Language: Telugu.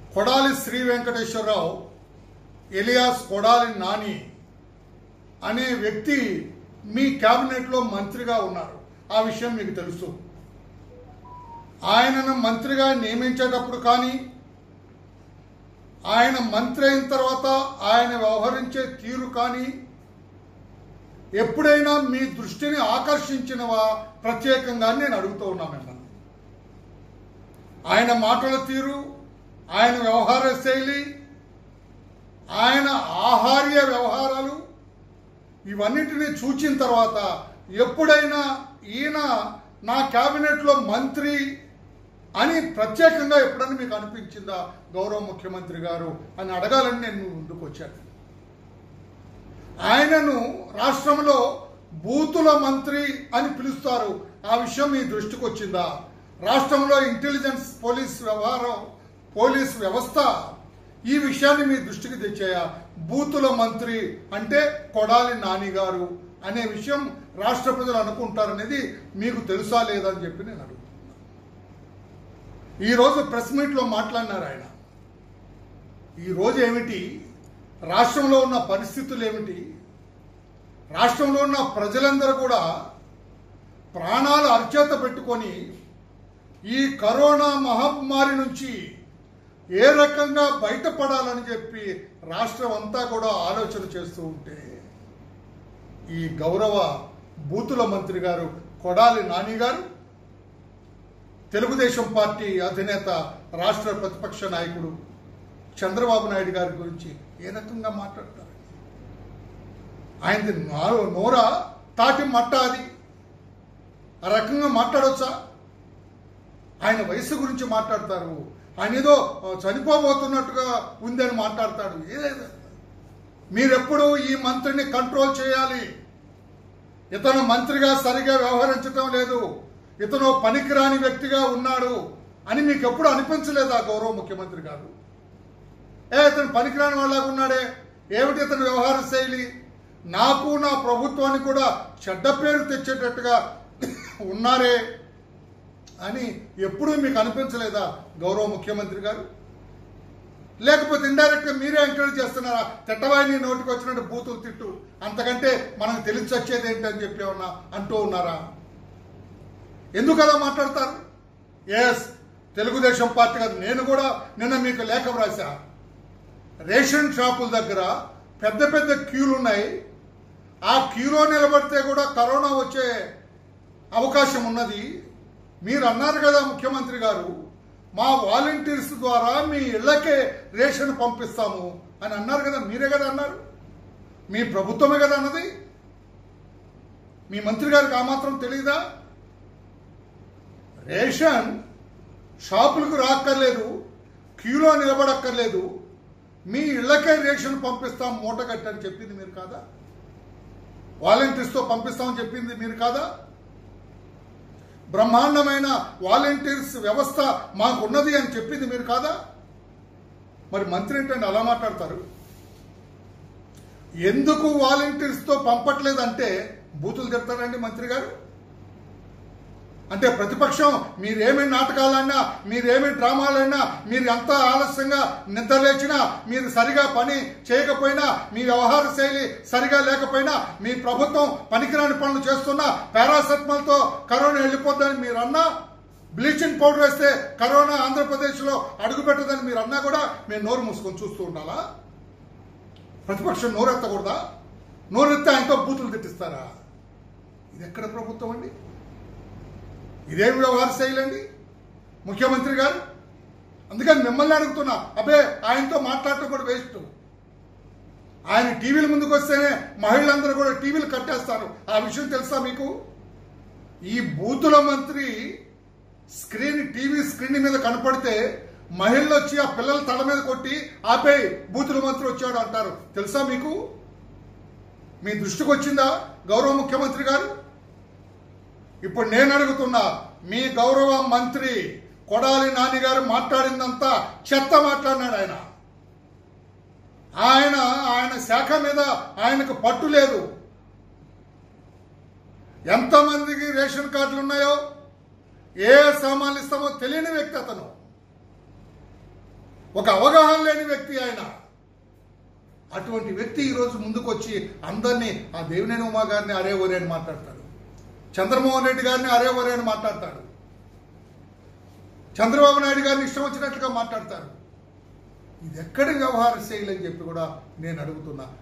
కొడాలి శ్రీ వెంకటేశ్వరరావు ఎలియాస్ కొడాలి నాని అనే వ్యక్తి మీ క్యాబినెట్లో మంత్రిగా ఉన్నారు ఆ విషయం మీకు తెలుసు ఆయనను మంత్రిగా నియమించేటప్పుడు కానీ ఆయన మంత్రి అయిన తర్వాత ఆయన వ్యవహరించే తీరు కానీ ఎప్పుడైనా మీ దృష్టిని ఆకర్షించినవా ప్రత్యేకంగా నేను అడుగుతూ ఉన్నా మిమ్మల్ని ఆయన మాటల తీరు ఆయన వ్యవహార శైలి ఆయన ఆహార్య వ్యవహారాలు ఇవన్నిటిని చూచిన తర్వాత ఎప్పుడైనా ఈయన నా క్యాబినెట్లో మంత్రి అని ప్రత్యేకంగా ఎప్పుడైనా మీకు అనిపించిందా గౌరవ ముఖ్యమంత్రి గారు అని అడగాలని నేను మీ ముందుకు వచ్చాను ఆయనను రాష్ట్రంలో బూతుల మంత్రి అని పిలుస్తారు ఆ విషయం మీ దృష్టికి వచ్చిందా రాష్ట్రంలో ఇంటెలిజెన్స్ పోలీస్ వ్యవహారం పోలీస్ వ్యవస్థ ఈ విషయాన్ని మీ దృష్టికి తెచ్చాయా బూతుల మంత్రి అంటే కొడాలి నాని గారు అనే విషయం రాష్ట్ర ప్రజలు అనుకుంటారనేది మీకు తెలుసా లేదా అని చెప్పి నేను అడుగుతున్నాను ఈరోజు ప్రెస్ మీట్లో మాట్లాడినారు ఆయన ఈరోజు ఏమిటి రాష్ట్రంలో ఉన్న పరిస్థితులు ఏమిటి రాష్ట్రంలో ఉన్న ప్రజలందరూ కూడా ప్రాణాలు అర్చేత పెట్టుకొని ఈ కరోనా మహమ్మారి నుంచి ఏ రకంగా బయటపడాలని చెప్పి రాష్ట్రం అంతా కూడా ఆలోచన చేస్తూ ఉంటే ఈ గౌరవ బూతుల మంత్రి గారు కొడాలి నాని గారు తెలుగుదేశం పార్టీ అధినేత రాష్ట్ర ప్రతిపక్ష నాయకుడు చంద్రబాబు నాయుడు గారి గురించి ఏ రకంగా మాట్లాడతారు ఆయనది నో- నోరా తాటి మట్ట అది ఆ రకంగా మాట్లాడవచ్చా ఆయన వయసు గురించి మాట్లాడతారు ఆయన ఏదో ఆ, చనిపోబోతున్నట్టుగా ఉందని మాట్లాడతాడు ఏదైనా మీరెప్పుడు ఈ మంత్రిని కంట్రోల్ చేయాలి ఇతను మంత్రిగా సరిగా వ్యవహరించటం లేదు ఇతను పనికిరాని వ్యక్తిగా ఉన్నాడు అని మీకు ఎప్పుడు అనిపించలేదా గౌరవ ముఖ్యమంత్రి గారు ఏ ఇతను పనికిరాని వాళ్ళగా ఉన్నాడే ఏమిటి ఇతని వ్యవహార శైలి నాకు నా ప్రభుత్వానికి కూడా చెడ్డ పేరు తెచ్చేటట్టుగా ఉన్నారే అని ఎప్పుడూ మీకు అనిపించలేదా గౌరవ ముఖ్యమంత్రి గారు లేకపోతే ఇండైరెక్ట్ గా మీరే ఎంకరేజ్ చేస్తున్నారా తిట్టవాయిని నోటికి వచ్చినట్టు బూతులు తిట్టు అంతకంటే మనకు తెలిసి వచ్చేది ఏంటి అని చెప్పి ఏమన్నా అంటూ ఉన్నారా ఎందుకు అలా మాట్లాడతారు ఎస్ తెలుగుదేశం పార్టీ కాదు నేను కూడా నిన్న మీకు లేఖ వ్రాసా రేషన్ షాపుల దగ్గర పెద్ద పెద్ద క్యూలు ఉన్నాయి ఆ క్యూలో నిలబడితే కూడా కరోనా వచ్చే అవకాశం ఉన్నది మీరు అన్నారు కదా ముఖ్యమంత్రి గారు మా వాలంటీర్స్ ద్వారా మీ ఇళ్లకే రేషన్ పంపిస్తాము అని అన్నారు కదా మీరే కదా అన్నారు మీ ప్రభుత్వమే కదా అన్నది మీ మంత్రి గారికి ఆ మాత్రం తెలీదా రేషన్ షాపులకు రాక్కర్లేదు క్యూలో నిలబడక్కర్లేదు మీ ఇళ్లకే రేషన్ పంపిస్తాం మూట కట్టని చెప్పింది మీరు కాదా వాలంటీర్స్తో పంపిస్తామని చెప్పింది మీరు కాదా బ్రహ్మాండమైన వాలంటీర్స్ వ్యవస్థ మాకున్నది అని చెప్పింది మీరు కాదా మరి మంత్రి ఏంటంటే అలా మాట్లాడతారు ఎందుకు వాలంటీర్స్తో పంపట్లేదంటే బూతులు తిడతారండి మంత్రి గారు అంటే ప్రతిపక్షం మీరేమేమి నాటకాలన్నా మీరేమేమి డ్రామాలన్నా మీరు ఎంత ఆలస్యంగా నిద్రలేచినా మీరు సరిగా పని చేయకపోయినా మీ వ్యవహార శైలి సరిగా లేకపోయినా మీ ప్రభుత్వం పనికిరాని పనులు చేస్తున్నా పారాసెటమాల్తో కరోనా వెళ్ళిపోద్దని మీరు అన్నా బ్లీచింగ్ పౌడర్ వేస్తే కరోనా ఆంధ్రప్రదేశ్లో అడుగుపెట్టదని మీరు అన్నా కూడా మేము నోరు మూసుకొని చూస్తూ ఉండాలా ప్రతిపక్షం నోరెత్తకూడదా నోరెత్తే ఆయనతో బూతులు తిట్టిస్తారా ఇది ఎక్కడ ప్రభుత్వం అండి ఇదేం వ్యవహార శైలి అండి ముఖ్యమంత్రి గారు అందుకని మిమ్మల్ని అడుగుతున్నా అబ్బే ఆయనతో మాట్లాడటం కూడా వేస్ట్ ఆయన టీవీల ముందుకు వస్తేనే మహిళలందరూ కూడా టీవీలు కట్టేస్తారు ఆ విషయం తెలుసా మీకు ఈ బూతుల మంత్రి స్క్రీన్ టీవీ స్క్రీన్ మీద కనపడితే మహిళలు వచ్చి ఆ పిల్లల తల మీద కొట్టి ఆపే బూతుల మంత్రి వచ్చాడు అంటారు తెలుసా మీకు మీ దృష్టికి వచ్చిందా గౌరవ ముఖ్యమంత్రి గారు ఇప్పుడు నేను అడుగుతున్నా మీ గౌరవ మంత్రి కొడాలి నాని గారు మాట్లాడిందంతా చెత్త మాట్లాడినాడు ఆయన ఆయన ఆయన శాఖ మీద ఆయనకు పట్టు లేదు ఎంతమందికి రేషన్ కార్డులు ఉన్నాయో ఏ సామాన్లు ఇస్తామో తెలియని వ్యక్తి అతను ఒక అవగాహన లేని వ్యక్తి ఆయన అటువంటి వ్యక్తి ఈరోజు ముందుకు వచ్చి అందరినీ ఆ దేవినేని ఉమా గారిని అరే ఒరే అని మాట్లాడతాడు చంద్రమోహన్ రెడ్డి గారిని అరే ఒరే అని మాట్లాడతాడు చంద్రబాబు నాయుడు గారిని ఇష్టం వచ్చినట్లుగా మాట్లాడతారు ఇది ఎక్కడి వ్యవహార శైలి అని చెప్పి కూడా నేను అడుగుతున్నా